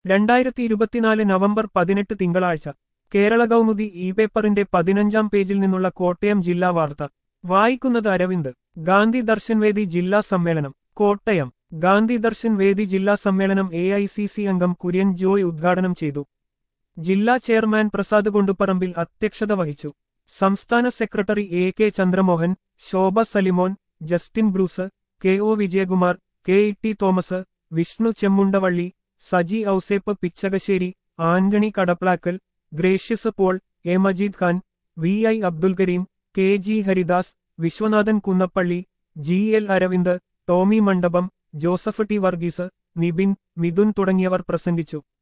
രണ്ടായിരത്തി ഇരുപത്തിനാല് നവംബർ പതിനെട്ട് തിങ്കളാഴ്ച കേരള കൗമുദി ഇ പേപ്പറിന്റെ പതിനഞ്ചാം പേജിൽ നിന്നുള്ള കോട്ടയം ജില്ലാ വാർത്ത വായിക്കുന്നത് അരവിന്ദ് ഗാന്ധി ദർശൻ വേദി ജില്ലാ സമ്മേളനം കോട്ടയം ഗാന്ധി ദർശൻ വേദി ജില്ലാ സമ്മേളനം എ ഐ സി സി അംഗം കുര്യൻ ജോയ് ഉദ്ഘാടനം ചെയ്തു ജില്ലാ ചെയർമാൻ പ്രസാദ് കൊണ്ടുപറമ്പിൽ അധ്യക്ഷത വഹിച്ചു സംസ്ഥാന secretary A K Chandramohan Shobha Salimon Justin Bruce K O Vijayakumar K E T Thomas Vishnu Chemmundavalli Saji Ouseph Pichakassery Antony Kadaplackal Gracious Paul A Majeed Khan V I Abdul Kareem K G Haridas Viswanathan Kunnappally G L Aravind Tomy Mandapam Joseph T Varghese Nibin Mithun തുടങ്ങിയവർ പ്രസംഗിച്ചു